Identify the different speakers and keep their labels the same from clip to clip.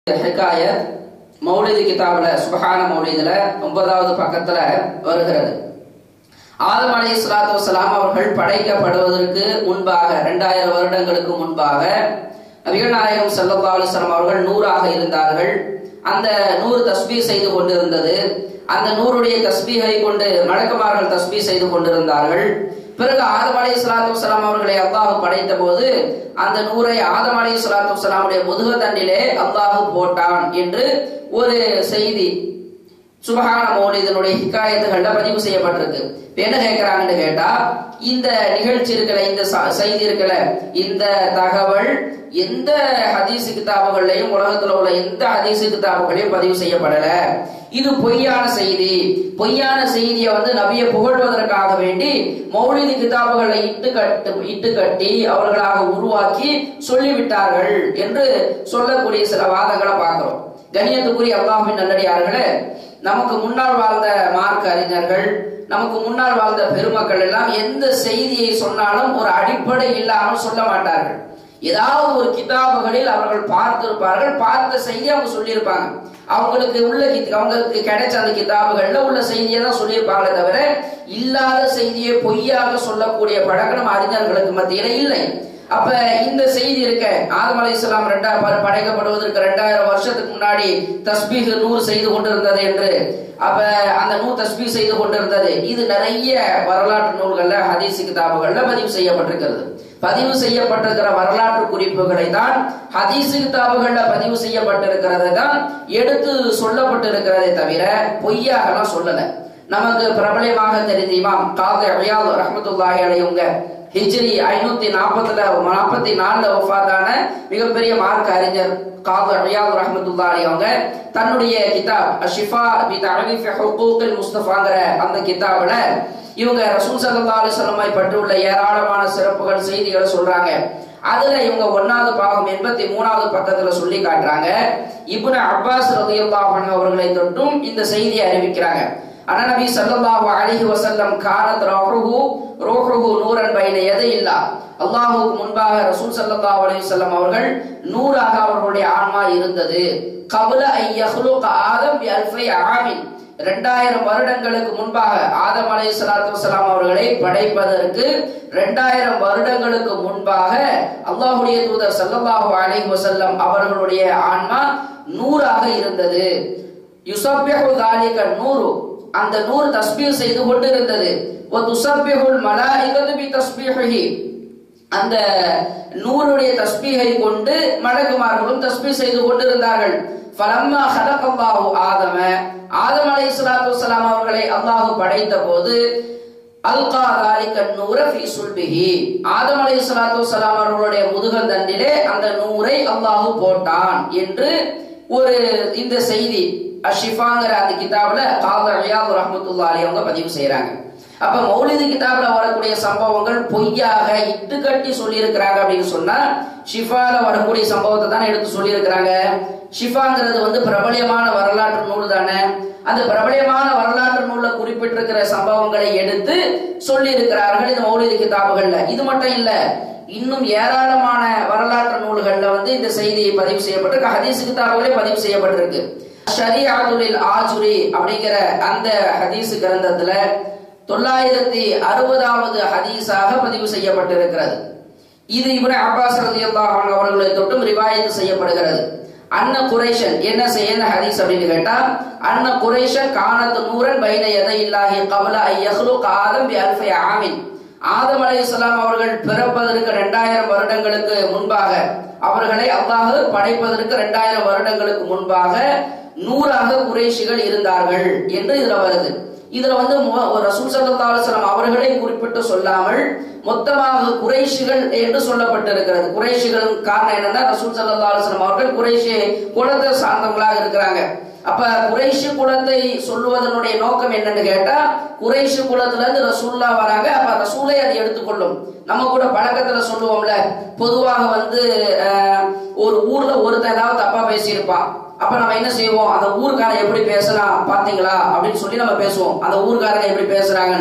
Speaker 1: ஹிகாயத் மௌலிது கிதாபுல சுபஹான மௌலிதுல ஒன்பதாவது பக்கத்துல வருகிறது ஆதம் அலை சலாத்து வசலாம் அவர்கள் படைக்கப்படுவதற்கு முன்பாக இரண்டாயிரம் வருடங்களுக்கு முன்பாக நபிகள் நாயகம் சல்லா அலிஸ்லாம் அவர்கள் நூறாக இருந்தார்கள் அந்த நூறு தஸ்பீ செய்து கொண்டிருந்தது அந்த நூறுடைய தஸ்பீகை கொண்டு மலக்குமார்கள் தஸ்பீ செய்து கொண்டிருந்தார்கள் பிறகு ஆதம் அலை சலாத்து வலாம் அவர்களை அல்லாஹ் படைத்த போது அந்த நூரை ஆதம் அலை சலாத்து வலாமுடைய முதுக தண்டிலே அல்லாஹ் போட்டான் என்று ஒரு செய்தி சுபஹான மௌலிதனுடைய ஹிக்காயத்துகள்ல பதிவு செய்யப்பட்டிருக்கு இப்ப என்ன கேட்கிறாங்கன்னு கேட்டா இந்த நிகழ்ச்சி இருக்கல இந்த ச- செய்தி இருக்கல இந்த தகவல் எந்த ஹதீஸ் கிதாபுகள்லையும் உலகத்துல உள்ள எந்த ஹதீஸ் கிதாபுகளையும் பதிவு செய்யப்படல இது பொய்யான செய்தி பொய்யான செய்தியை வந்து நபியை புகழ்வதற்காக வேண்டி மௌலிதி கிதாபுகளை இட்டு கட்டு இட்டு கட்டி அவர்களாக உருவாக்கி சொல்லிவிட்டார்கள் என்று சொல்லக்கூடிய சில வாதங்களை பார்க்கிறோம் கணியத்துக்குரிய அல்லாஹின் நல்லடியார்களே நமக்கு முன்னால் வாழ்ந்த மார்க்க அறிஞர்கள் நமக்கு முன்னால் வாழ்ந்த பெருமக்கள் எல்லாம் எந்த செய்தியை சொன்னாலும் ஒரு அடிப்படை இல்லாமல் சொல்ல மாட்டார்கள் ஏதாவது ஒரு கிதாபுகளில் அவர்கள் பார்த்திருப்பார்கள் பார்த்த செய்தி அவங்க சொல்லியிருப்பாங்க அவங்களுக்கு உள்ள கித்- அவங்களுக்கு கிடைச்ச அந்த கிதாபுகள்ல உள்ள செய்தியை தான் சொல்லியிருப்பாங்களே தவிர இல்லாத செய்தியை பொய்யாக சொல்லக்கூடிய பழக்கம் நம்ம அறிஞர்களுக்கு மத்தியில இல்லை அப்ப இந்த செய்தி இருக்க ஆதம் அலை இஸ்லாம் ரெண்டா ப- படைக்கப்படுவதற்கு ரெண்டாயிரம் வருஷத்துக்கு முன்னாடி தஸ்பீஹ் நூறு செய்து கொண்டிருந்தது என்று அப்ப அந்த நூ தஸ்பீஹ் செய்து கொண்டிருந்தது இது நிறைய வரலாற்று நூல்கள்ல ஹதீஸ் கிதாபுகள்ல பதிவு செய்யப்பட்டிருக்கிறது பதிவு செய்யப்பட்டிருக்கிற வரலாற்று குறிப்புகளை தான் ஹதீஸ் கிதாபுகள்ல பதிவு செய்யப்பட்டிருக்கிறதை தான் எடுத்து சொல்லப்பட்டிருக்கிறதே தவிர பொய்யாகலாம் சொல்லல நமக்கு பிரபலமாக தெரிந்த இமாம் காது அழியாது ரஹமத்துல்லாஹி அலையுங்க ஹிஜ்ரி ஐநூத்தி நாற்பதுல நாற்பத்தி நாலுல ஒஃபாத்தான மிகப்பெரிய மார்க்க அறிஞர் காது அழியாது ரஹமத்துல்லாஹி அவங்க தன்னுடைய கிதாப் அஷிஃபா பி தஅரீஃப் ஹுகூக்கில் முஸ்தஃபாங்கிற அந்த கிதாபுல இவங்க ரசூல் ஸல்லல்லாஹு அலைஹி வஸல்லம் பற்றியுள்ள ஏராளமான சிறப்புகள் செய்திகளை சொல்றாங்க அதுல இவங்க ஒன்னாவது பாகம் எண்பத்தி மூணாவது பக்கத்துல சொல்லி காட்டுறாங்க இப்னு அப்பாஸ் ரலியல்லாஹு அன்ஹு அவர்களை தொட்டும் இந்த செய்தியை அறிவிக்கிறாங்க அனநபி ஸல்லல்லாஹு அலைஹி வஸல்லம் கானத் ரூஹு ரூஹுஹு நூரன் பைன யதையில்லா அல்லாஹ்வுக்கு முன்பாக ரசூல் ஸல்லல்லாஹு அலைஹி வஸல்லம் அவர்கள் நூறாக அவர்களுடைய ஆன்மா இருந்தது கபல ஐ யஹ்லுக ஆதம் பி அல்ஃபை ஆமின் ரெண்டாயிரம் வருடங்களுக்கு முன்பாக ஆதம் அலை சலாத்து வசலாம் அவர்களை படைப்பதற்கு ரெண்டாயிரம் வருடங்களுக்கு முன்பாக அல்லாஹுடைய தூதர் ஸல்லல்லாஹு அலைஹி வஸல்லம் அவர்களுடைய ஆன்மா நூறாக இருந்தது யுசப்பிஹு தாலிக நூறு அந்த நூறு தஸ்பீஹ் செய்து கொண்டிருந்தது வ துசப்பிஹுல் மலாயிகத்து பி தஸ்பீஹிஹி அந்த நூறுடைய தஸ்பீகை கொண்டு மலக்குமார்களும் தஸ்பீஹ் செய்து கொண்டிருந்தார்கள் ஃபலம்மா ஹலகல்லாஹு ஆதம ஆதம் அலைஹிஸ்ஸலாத்து வஸலாம் அவர்களை அல்லாஹ் படைத்த போது அல்கா தாலிக நூர ஃபீ சுல்பிஹி ஆதம் அலைஹிஸ்ஸலாத்து வஸலாம் அவர்களுடைய முதுகந்தண்டிலே அந்த நூரை அல்லாஹ் போட்டான் என்று ஒரு இந்த செய்தி அஷிஃபாங்கிற அந்த கிதாபுல காத அழியாது ரஹமத்துல்லா அலி அவங்க பதிவு செய்றாங்க அப்ப மௌலிது கிதாப்ல வரக்கூடிய சம்பவங்கள் பொய்யாக இட்டு கட்டி சொல்லி இருக்கிறாங்க அப்படின்னு சொன்னா ஷிஃபால வரக்கூடிய சம்பவத்தை தானே எடுத்து சொல்லி இருக்கிறாங்க ஷிஃபாங்கிறது வந்து பிரபலியமான வரலாற்று நூல் தானே அந்த பிரபலியமான வரலாற்று நூல்ல குறிப்பிட்டிருக்கிற சம்பவங்களை எடுத்து சொல்லி இருக்கிறார்கள் இந்த மௌலிது கிதாபுகள்ல இது மட்டும் இல்ல இன்னும் ஏராளமான வரலாற்று நூல்கள்ல வந்து இந்த செய்தி பதிவு செய்யப்பட்டிருக்கு ஹதீஸ் கிதாபுகளே பதிவு செய்யப்பட்டிருக்கு ஷரியாதுலில் ஆஜுரி அப்படிங்கிற அந்த ஹதீஸ் கிரந்தத்துல தொள்ளாயிரத்தி அறுபதாவது ஹதீஸாக பதிவு செய்யப்பட்டிருக்கிறது இது இப்னு அப்பாஸ் ரலியல்லாஹு அன்ஹு அவர்களை தொட்டும் ரிவாயத்து செய்யப்படுகிறது அன்ன குரைஷன் என்ன செய்ய என்ன ஹதீஸ் அப்படின்னு கேட்டா அன்ன குரைஷன் கானத் நூரன் பைன யதையில்லாஹி கபல ஐ யஹ்லுக ஆதம் பி அல்ஃபி ஆமின் ஆதம் அலைஹிஸ்ஸலாம் அவர்கள் பிறப்பதற்கு ரெண்டாயிரம் வருடங்களுக்கு முன்பாக அவர்களை அல்லாஹ் படைப்பதற்கு ரெண்டாயிரம் வருடங்களுக்கு முன்பாக நூறாக குறைஷிகள் இருந்தார்கள் என்று இதுல வருது இதுல வந்து மு- ஒரு ரசூல் ஸல்லல்லாஹு அலைஹி வஸல்லம் அவர்களை குறிப்பிட்டு சொல்லாமல் மொத்தமாக குறைஷிகள் என்று சொல்லப்பட்டிருக்கிறது குறைஷிகள் காரணம் என்னன்னா ரசூல் ஸல்லல்லாஹு அலைஹி வஸல்லம் அவர்கள் குறைஷி குலத்தை சார்ந்தவங்களாக இருக்கிறாங்க அப்ப குறைஷி குலத்தை சொல்லுவதனுடைய நோக்கம் என்னன்னு கேட்டா குறைஷி குலத்துல இருந்து ரசூல்லா வராங்க அப்ப ரசூலை அதை எடுத்துக்கொள்ளும் நம்ம கூட பழக்கத்துல சொல்லுவோம்ல பொதுவாக வந்து அஹ், ஒரு ஊர்ல ஒருத்தன் ஏதாவது தப்பா பேசியிருப்பான் அப்ப நம்ம என்ன செய்வோம் அந்த ஊர்க்காரன் எப்படி பேசுறான் பாத்தீங்களா அப்படின்னு சொல்லி நம்ம பேசுவோம் அந்த ஊர்க்காரங்க எப்படி பேசுறாங்கன்னு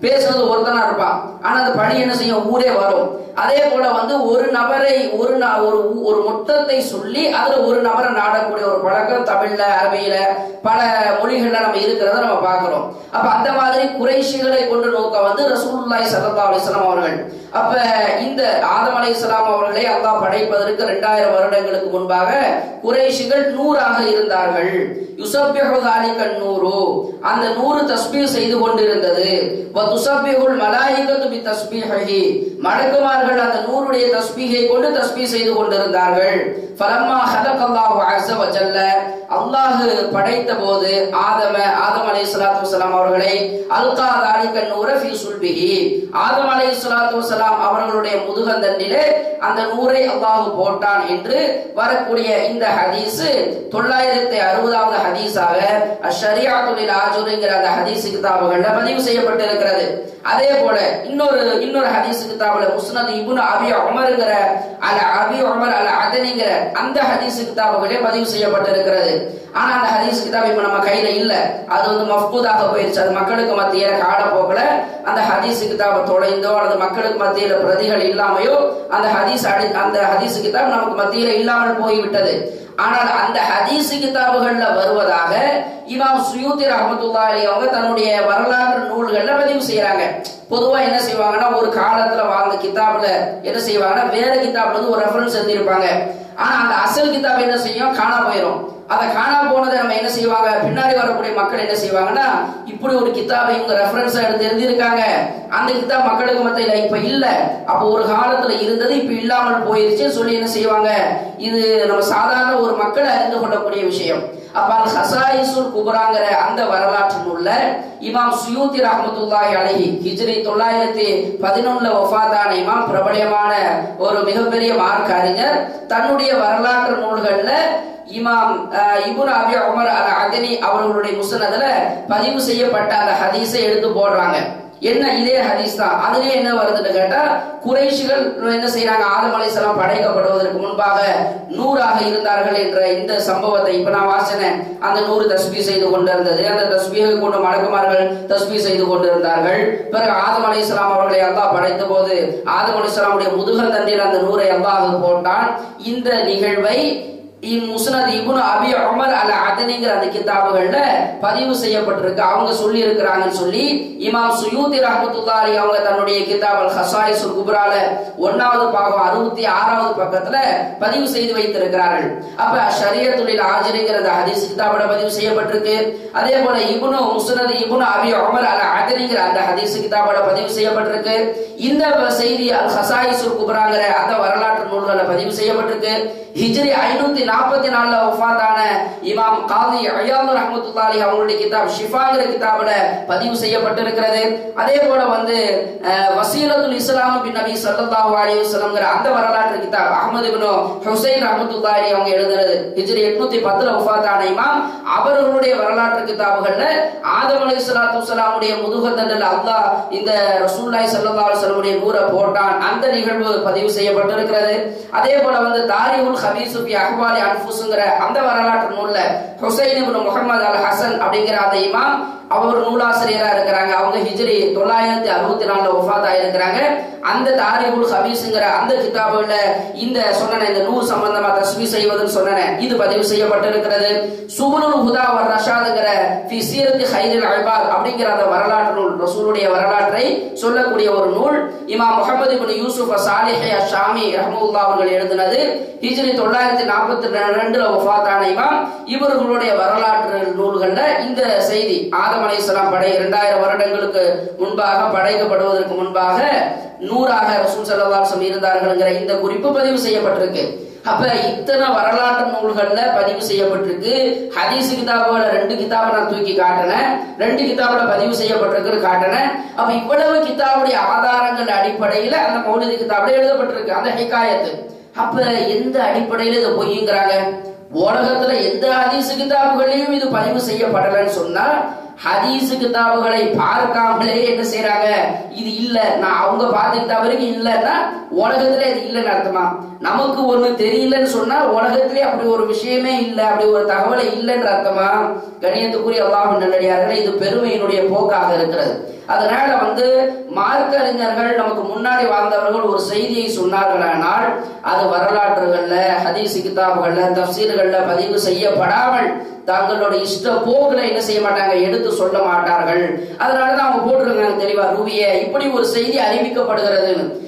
Speaker 1: பேசுறது ஒருத்தனா இருப்பான் ஆனா அந்த பணி என்ன செய்யும் ஊரே வரும் அதே போல வந்து ஒரு நபரை ஒரு ந- ஒரு ஊ- ஒரு மொத்தத்தை சொல்லி அதுல ஒரு நபரை நாடக்கூடிய ஒரு பழக்கம் தமிழ்ல அரபியில பல மொழிகள்ல நம்ம இருக்கிறத நம்ம பார்க்கிறோம் அப்ப அந்த மாதிரி குறைஷிகளை கொண்டு நோக்க வந்து ரசூலுல்லாஹி ஸல்லல்லாஹு அலைஹி வஸல்லம் அவர்கள் அப்ப இந்த ஆதம் அலைஹிஸ்ஸலாம் அவர்களை அல்லாஹ் படைப்பதற்கு ரெண்டாயிரம் வருடங்களுக்கு முன்பாக குறைஷிகள் நூறாக இருந்தார்கள் யுசப்பிஹு தாலிகன் நூறு அந்த நூறு தஸ்பீஹ் செய்து கொண்டிருந்தது வ துசப்பிஹுல் மலாயிகத்து பி தஸ்பீஹி மலக்குமார்கள் அந்த நூறுடைய தஸ்பீஹை கொண்டு தஸ்பீஹ் செய்து கொண்டிருந்தார்கள் ஃபலம்மா ஹலகல்லாஹு அஸ்ஸ வ ஜல்ல அல்லாஹ் படைத்த போது ஆதம ஆதம் அலைஹிஸ்ஸலாத்து வஸலாம் அவர்களை அல்கா தாலிகன் நூர ஃபீ சுல்பிஹி ஆதம் அலைஹிஸ்ஸலாத்து வஸலாம் அவர்களுடைய முதுகந்தண்டிலே அந்த நூரை அல்லாஹ் போட்டான் என்று வரக்கூடிய இந்த ஹதீஸ் தொள்ளாயிரத்தி அறுபதாவது ஹதீஸாக அஷரியாத்துலில் ஆஜூருங்கிற அந்த ஹதீஸ் கிதாபுகள்ல பதிவு செய்யப்பட்டிருக்கிறது அதே போல இன்னொரு இன்னொரு ஹதீஸ் கிதாபுல முஸ்னத் இப்னு அபி உமர்ங்கிற அல அபி உமர் அல அதனிங்கிற அந்த ஹதீஸ் கிதாபுகளே பதிவு செய்யப்பட்டிருக்கிறது ஆனா அந்த ஹதீஸ் கிதாப் இப்ப நம்ம கையில இல்ல அது வந்து மஃபூதாக போயிருச்சு அது மக்களுக்கு மத்தியில காலப்போக்கில் அந்த ஹதீஸ் கிதாபை தொலைந்தோ அல்லது மக்களுக்கு மத்தியில பிரதிகள் இல்லாமையோ அந்த ஹதீஸ் அடி அந்த ஹதீஸ் கிதாப் நமக்கு மத்தியில இல்லாமல் போய்விட்டது ஆனால் அந்த ஹதீஸ் கிதாபுகள்ல வருவதாக இமாம் சுயூத்தி ரஹமத்துல்லா அலி அவங்க தன்னுடைய வரலாற்று நூல்கள்ல பதிவு செய்யறாங்க பொதுவா என்ன செய்வாங்கன்னா ஒரு காலத்துல வாழ்ந்த கிதாப்ல என்ன செய்வாங்கன்னா வேற கிதாப்ல இருந்து ஒரு ரெஃபரன்ஸ் எழுதியிருப்பாங்க ஆனா அந்த அசல் கிதாப் என்ன செய்யும் காணா போயிடும் அதை காணா போனதை நம்ம என்ன செய்வாங்க பின்னாடி வரக்கூடிய மக்கள் என்ன செய்வாங்கன்னா இப்படி ஒரு கிதாபை இவங்க ரெஃபரன்ஸ் எடுத்து எழுதியிருக்காங்க அந்த கிதாப் மக்களுக்கு மத்தியில இப்ப இல்ல அப்ப ஒரு காலத்துல இருந்தது இப்ப இல்லாமல் போயிருச்சு சொல்லி என்ன செய்வாங்க இது நம்ம சாதாரண ஒரு மக்கள் அறிந்து கொள்ளக்கூடிய விஷயம் அப்ப அல் ஹசாயிசுல் குபராங்கிற அந்த வரலாற்று நூல்ல இமாம் சுயூத்தி ரஹமத்துல்லாஹி அலைஹி ஹிஜ்ரி தொள்ளாயிரத்தி பதினொன்னுல வஃபாத்தான இமாம் பிரபலியமான ஒரு மிகப்பெரிய மார்க் அறிஞர் தன்னுடைய வரலாற்று நூல்கள்ல இமாம் அஹ், இப்னு அபி உமர் அல் அதனி அவர்களுடைய முஸ்னதுல பதிவு செய்யப்பட்ட அந்த ஹதீஸை எடுத்து போடுறாங்க என்ன இதே ஹதீஸ் தான் அதுலயே என்ன வருதுன்னு கேட்டா குறைஷிகள் என்ன செய்யறாங்க ஆதம் அலைஹிஸ்ஸலாம் படைக்கப்படுவதற்கு முன்பாக நூறாக இருந்தார்கள் என்ற இந்த சம்பவத்தை இப்ப நான் வாசினேன் அந்த நூறு தஸ்பீ செய்து கொண்டிருந்தது அந்த தஸ்பீகை கொண்டு மலக்குமார்கள் தஸ்பீ செய்து கொண்டிருந்தார்கள் பிறகு ஆதம் அலைஹிஸ்ஸலாம் அவர்களை அல்லாஹ் படைத்த போது ஆதம் அலைஹிஸ்ஸலாமுடைய முதுகந்தண்டில் அந்த நூரை அல்லாஹ் போட்டான் இந்த நிகழ்வை முஸ்னத் இப்னு அபி உமர் அல் அதனிங்கிற அந்த கிதாபுகள்ல பதிவு செய்யப்பட்டிருக்கு அவங்க சொல்லி இருக்கிறாங்கன்னு சொல்லி இமாம் சுயூதி ரஹமத்துல்லாஹி அவங்க தன்னுடைய கிதாப் அல் ஹசாயிசுல் குப்ரால ஒன்னாவது பாகம் அறுபத்தி ஆறாவது பக்கத்துல பதிவு செய்து வைத்திருக்கிறார்கள் அப்ப ஷரியத்துலில் ஆஜரிங்கிற அந்த ஹதீஸ் கிதாபுல பதிவு செய்யப்பட்டிருக்கு அதே போல இப்னு முஸ்னத் இப்னு அபி உமர் அல் அதனிங்கிற அந்த ஹதீஸ் கிதாபுல பதிவு செய்யப்பட்டிருக்கு இந்த செய்தி அல் ஹசாயிசுல் குப்ராங்கிற அந்த வரலாற்று நூல்களை பதிவு செய்யப்பட்டிருக்கு ஹிஜ்ரி ஐநூத்தி நாற்பத்தி நாலுல வஃபாத்தான இமாம் காதி அய்யாமு ரஹமத்துல்லாஹி அவங்களுடைய கிதாப் ஷிஃபாங்கிற கிதாபுல பதிவு செய்யப்பட்டிருக்கிறது அதே போல வந்து அஹ், வசீலத்துல் இஸ்லாம் பின் நபி ஸல்லல்லாஹு அலைஹி வஸல்லம்ங்கிற அந்த வரலாற்று கிதாப் அஹ்மது இப்னு ஹுசைன் ரஹமத்துல்லாஹி அவங்க எழுதுறது ஹிஜ்ரி 810 ல வஃபாத்தான இமாம் அவர்களுடைய வரலாற்று கிதாபுகள்ல ஆதம் அலைஹிஸ்ஸலாத்து வஸலாமுடைய முதுகத்தண்டல் அல்லாஹ் இந்த ரசூலுல்லாஹி ஸல்லல்லாஹு அலைஹி வஸல்லமுடைய நூரை போட்டான் அந்த நிகழ்வு பதிவு செய்யப்பட்டிருக்கிறது அதே போல வந்து தாரிவுல் ஹபீசு பி அஹ்வாலி அன்ஃபுஸ்ங்கிற அந்த வரலாற்று நூல்ல ஹுசைன் இப்னு முஹம்மது அல் ஹசன் அப்படிங்கிற அந்த இமாம் அவர் நூலாசிரியரா இருக்கிறாங்க அவங்க ஹிஜ்ரி தொள்ளாயிரத்தி அறுபத்தி நாலுல ஒஃபாத் ஆயிருக்கிறாங்க அந்த தாரிபுல் ஹபீஸ்ங்கிற அந்த கிதாபுல இந்த சொன்ன இந்த நூல் சம்பந்தமா தஸ்மி செய்வதுன்னு சொன்னேன் இது பதிவு செய்யப்பட்டிருக்கிறது சுபுலுல் ஹுதா வர் ரஷாதுங்கிற ஃபி சீரத்தி ஹைரில் அல்பாத் அப்படிங்கிற அந்த வரலாற்று நூல் ரசூலுடைய வரலாற்றை சொல்லக்கூடிய ஒரு நூல் இமாம் Muhammad ibn Yusuf Salih Shami ரஹ்மத்துல்லாஹ் அவர்கள் எழுதினது ஹிஜ்ரி தொள்ளாயிரத்தி நாற்பத்தி ரெண்டுல ஒஃபாத்தான இமாம் இவர்களுடைய வரலாற்று நூல்கள்ல இந்த செய்தி ஆதம் அலைஹிஸ்ஸலாம் படை இரண்டாயிரம் வருடங்களுக்கு முன்பாக படைக்கப்படுவதற்கு முன்பாக நூறாக ரசூல் ஸல்லல்லாஹு அலைஹி வஸல்லம் இருந்தார்கள்ங்கிற இந்த குறிப்பு பதிவு செய்யப்பட்டிருக்கு அப்ப இத்தனை வரலாற்று நூல்கள்ல பதிவு செய்யப்பட்டிருக்கு ஹதீஸ் கிதாபுல ரெண்டு கிதாபை நான் தூக்கி காட்டினேன் ரெண்டு கிதாபுல பதிவு செய்யப்பட்டிருக்குன்னு காட்டினேன் அப்ப இவ்வளவு கிதாபுடைய ஆதாரங்கள் அடிப்படையில அந்த மௌலிது கிதாபுல எழுதப்பட்டிருக்கு அந்த ஹிகாயத்து அப்ப எந்த அடிப்படையில இதை பொய்யுங்கிறாங்க உலகத்துல எந்த ஹதீஸ் கிதாபுகளையும் இது பதிவு செய்யப்படலைன்னு சொன்னா ஹதீஸ் கிதாபுகளை பார்க்காமலே என்ன செய்யறாங்க இது இல்ல நான் அவங்க பார்த்த கிதாபுக்கு இல்லைன்னா உலகத்துல இது இல்லைன்னு அர்த்தமா நமக்கு ஒண்ணு தெரியலன்னு சொன்னா உலகத்திலே அப்படி ஒரு விஷயமே இல்ல அப்படி ஒரு தகவலை இல்லைன்ற அர்த்தமா கணியத்துக்குரிய அல்லாஹ் நல்லடியார்களே இது பெருமையினுடைய போக்காக இருக்கிறது அதனால வந்து மார்க்க அறிஞர்கள் நமக்கு முன்னாடி வாழ்ந்தவர்கள் ஒரு செய்தியை சொன்னார்களானால் அது வரலாற்றுகள்ல ஹதீஸ் கிதாபுகள்ல தப்சீர்கள்ல பதிவு செய்யப்படாமல் தங்களோட இஷ்ட போக்குல என்ன செய்ய மாட்டாங்க எடுத்து சொல்ல மாட்டார்கள் அதனாலதான் அவங்க போட்டிருக்காங்க தெளிவா ரூபிய இப்படி ஒரு செய்தி அறிவிக்கப்படுகிறதுன்னு